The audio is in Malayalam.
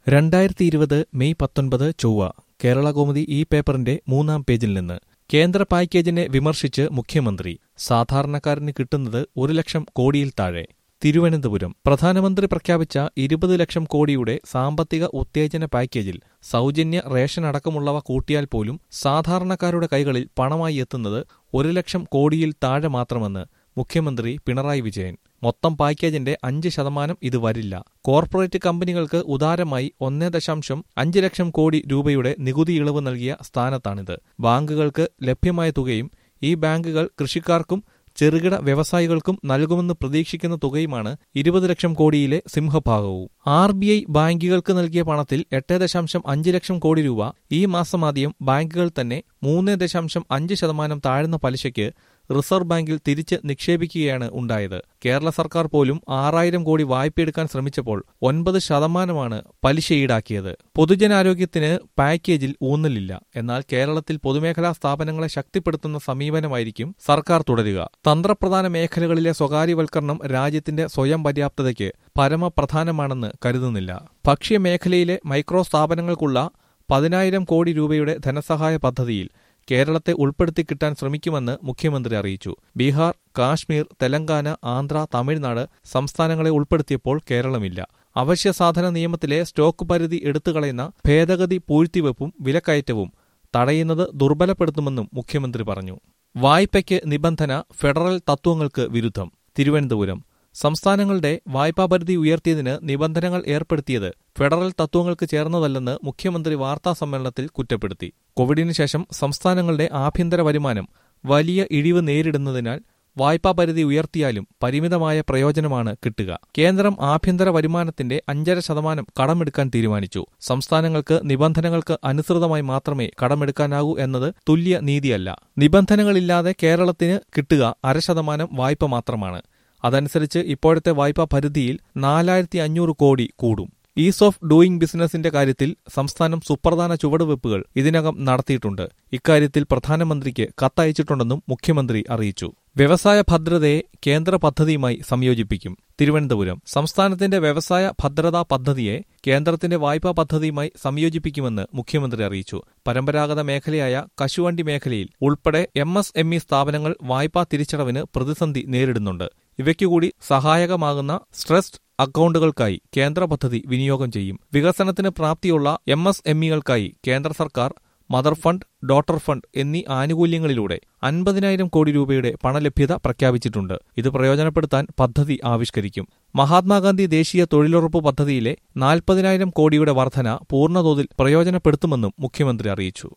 രണ്ടായിരത്തി ഇരുപത് മെയ് പത്തൊൻപത് ചൊവ്വ കേരള കൗമുദി ഈ പേപ്പറിന്റെ മൂന്നാം പേജിൽ നിന്ന് കേന്ദ്ര പാക്കേജിനെ വിമർശിച്ച് മുഖ്യമന്ത്രി സാധാരണക്കാരന് കിട്ടുന്നത് ഒരു ലക്ഷം കോടിയിൽ താഴെ തിരുവനന്തപുരം പ്രധാനമന്ത്രി പ്രഖ്യാപിച്ച ഇരുപത് ലക്ഷം കോടിയുടെ സാമ്പത്തിക ഉത്തേജന പാക്കേജിൽ സൗജന്യ റേഷൻ അടക്കമുള്ളവ കൂട്ടിയാൽ പോലും സാധാരണക്കാരുടെ കൈകളിൽ പണമായി എത്തുന്നത് ഒരു ലക്ഷം കോടിയിൽ താഴെ മാത്രമെന്ന് മുഖ്യമന്ത്രി പിണറായി വിജയൻ മൊത്തം പാക്കേജിന്റെ അഞ്ച് ശതമാനം ഇത് വരില്ല കോർപ്പറേറ്റ് കമ്പനികൾക്ക് ഉദാരമായി ഒന്നേ ദശാംശം അഞ്ച് ലക്ഷം കോടി രൂപയുടെ നികുതി ഇളവ് നൽകിയ സ്ഥാനത്താണിത് ബാങ്കുകൾക്ക് ലഭ്യമായ തുകയും ഈ ബാങ്കുകൾ കൃഷിക്കാർക്കും ചെറുകിട വ്യവസായികൾക്കും നൽകുമെന്ന് പ്രതീക്ഷിക്കുന്ന തുകയുമാണ് ഇരുപത് ലക്ഷം കോടിയിലെ സിംഹഭാഗവും ആർ ബി ഐ ബാങ്കുകൾക്ക് നൽകിയ പണത്തിൽ എട്ട് ദശാംശം അഞ്ച് ലക്ഷം കോടി രൂപ ഈ മാസമാദ്യം ബാങ്കുകൾ തന്നെ മൂന്ന് ദശാംശം അഞ്ച് ശതമാനം താഴ്ന്ന പലിശയ്ക്ക് റിസർവ് ബാങ്കിൽ തിരിച്ച് നിക്ഷേപിക്കുകയാണ് ഉണ്ടായത് കേരള സർക്കാർ പോലും ആറായിരം കോടി വായ്പയെടുക്കാൻ ശ്രമിച്ചപ്പോൾ ഒൻപത് ശതമാനമാണ് പലിശ ഈടാക്കിയത് പൊതുജനാരോഗ്യത്തിന് പാക്കേജിൽ ഊന്നലില്ല എന്നാൽ കേരളത്തിൽ പൊതുമേഖലാ സ്ഥാപനങ്ങളെ ശക്തിപ്പെടുത്തുന്ന സമീപനമായിരിക്കും സർക്കാർ തുടരുക തന്ത്രപ്രധാന മേഖലകളിലെ സ്വകാര്യവൽക്കരണം രാജ്യത്തിന്റെ സ്വയം പര്യാപ്തതയ്ക്ക് പരമപ്രധാനമാണെന്ന് കരുതുന്നില്ല ഭക്ഷ്യമേഖലയിലെ മൈക്രോ സ്ഥാപനങ്ങൾക്കുള്ള പതിനായിരം കോടി രൂപയുടെ ധനസഹായ പദ്ധതിയിൽ കേരളത്തെ ഉൾപ്പെടുത്തി കിട്ടാൻ ശ്രമിക്കുമെന്ന് മുഖ്യമന്ത്രി അറിയിച്ചു ബീഹാർ കാശ്മീർ തെലങ്കാന ആന്ധ്ര തമിഴ്നാട് സംസ്ഥാനങ്ങളെ ഉൾപ്പെടുത്തിയപ്പോൾ കേരളമില്ല അവശ്യ സാധന നിയമത്തിലെ സ്റ്റോക്ക് പരിധി എടുത്തുകളയുന്ന ഭേദഗതി പൂഴ്ത്തിവെപ്പും വിലക്കയറ്റവും തടയുന്നത് ദുർബലപ്പെടുത്തുമെന്നും മുഖ്യമന്ത്രി പറഞ്ഞു വായ്പയ്ക്ക് നിബന്ധന ഫെഡറൽ തത്വങ്ങൾക്ക് വിരുദ്ധം തിരുവനന്തപുരം സംസ്ഥാനങ്ങളുടെ വായ്പാ പരിധി ഉയർത്തിയതിന് നിബന്ധനകൾ ഏർപ്പെടുത്തിയത് ഫെഡറൽ തത്വങ്ങൾക്ക് ചേർന്നതല്ലെന്ന് മുഖ്യമന്ത്രി വാർത്താ സമ്മേളനത്തിൽ കുറ്റപ്പെടുത്തി കോവിഡിന് ശേഷം സംസ്ഥാനങ്ങളുടെ ആഭ്യന്തര വരുമാനം വലിയ ഇടിവ് നേരിടുന്നതിനാൽ വായ്പാ പരിധി ഉയർത്തിയാലും പരിമിതമായ പ്രയോജനമാണ് കിട്ടുക കേന്ദ്രം ആഭ്യന്തര വരുമാനത്തിന്റെ അഞ്ചര ശതമാനം കടമെടുക്കാൻ തീരുമാനിച്ചു സംസ്ഥാനങ്ങൾക്ക് നിബന്ധനകൾക്ക് അനുസൃതമായി മാത്രമേ കടമെടുക്കാനാകൂ എന്നത് തുല്യ നീതിയല്ല നിബന്ധനകളില്ലാതെ കേരളത്തിന് കിട്ടുക അര ശതമാനം വായ്പ മാത്രമാണ് അതനുസരിച്ച് ഇപ്പോഴത്തെ വായ്പാ പരിധിയിൽ നാലായിരത്തി അഞ്ഞൂറ് കോടി കൂടും ഈസ് ഓഫ് ഡൂയിങ് ബിസിനസിന്റെ കാര്യത്തിൽ സംസ്ഥാനം സുപ്രധാന ചുവടുവെപ്പുകൾ ഇതിനകം നടത്തിയിട്ടുണ്ട് ഇക്കാര്യത്തിൽ പ്രധാനമന്ത്രിക്ക് കത്തയച്ചിട്ടുണ്ടെന്നും മുഖ്യമന്ത്രി അറിയിച്ചു വ്യവസായ ഭദ്രതയെ കേന്ദ്ര പദ്ധതിയുമായി സംയോജിപ്പിക്കും തിരുവനന്തപുരം സംസ്ഥാനത്തിന്റെ വ്യവസായ ഭദ്രതാ പദ്ധതിയെ കേന്ദ്രത്തിന്റെ വായ്പാ പദ്ധതിയുമായി സംയോജിപ്പിക്കുമെന്ന് മുഖ്യമന്ത്രി അറിയിച്ചു പരമ്പരാഗത മേഖലയായ കശുവണ്ടി മേഖലയിൽ ഉൾപ്പെടെ എം എസ് എം ഇ സ്ഥാപനങ്ങൾ വായ്പാ തിരിച്ചടവിന് പ്രതിസന്ധി നേരിടുന്നുണ്ട് ഇവയ്ക്കുകൂടി സഹായകമാകുന്ന സ്ട്രെസ്ഡ് അക്കൗണ്ടുകൾക്കായി കേന്ദ്ര പദ്ധതി വിനിയോഗം ചെയ്യും വികസനത്തിന് പ്രാപ്തിയുള്ള എം എസ് എം ഇകൾക്കായി കേന്ദ്ര സർക്കാർ മദർ ഫണ്ട് ഡോട്ടർ ഫണ്ട് എന്നീ ആനുകൂല്യങ്ങളിലൂടെ അൻപതിനായിരം കോടി രൂപയുടെ പണലഭ്യത പ്രഖ്യാപിച്ചിട്ടുണ്ട് ഇത് പ്രയോജനപ്പെടുത്താൻ പദ്ധതി ആവിഷ്കരിക്കും മഹാത്മാഗാന്ധി ദേശീയ തൊഴിലുറപ്പ് പദ്ധതിയിലെ നാൽപ്പതിനായിരം കോടിയുടെ വർധന പൂർണ്ണതോതിൽ പ്രയോജനപ്പെടുത്തുമെന്നും മുഖ്യമന്ത്രി അറിയിച്ചു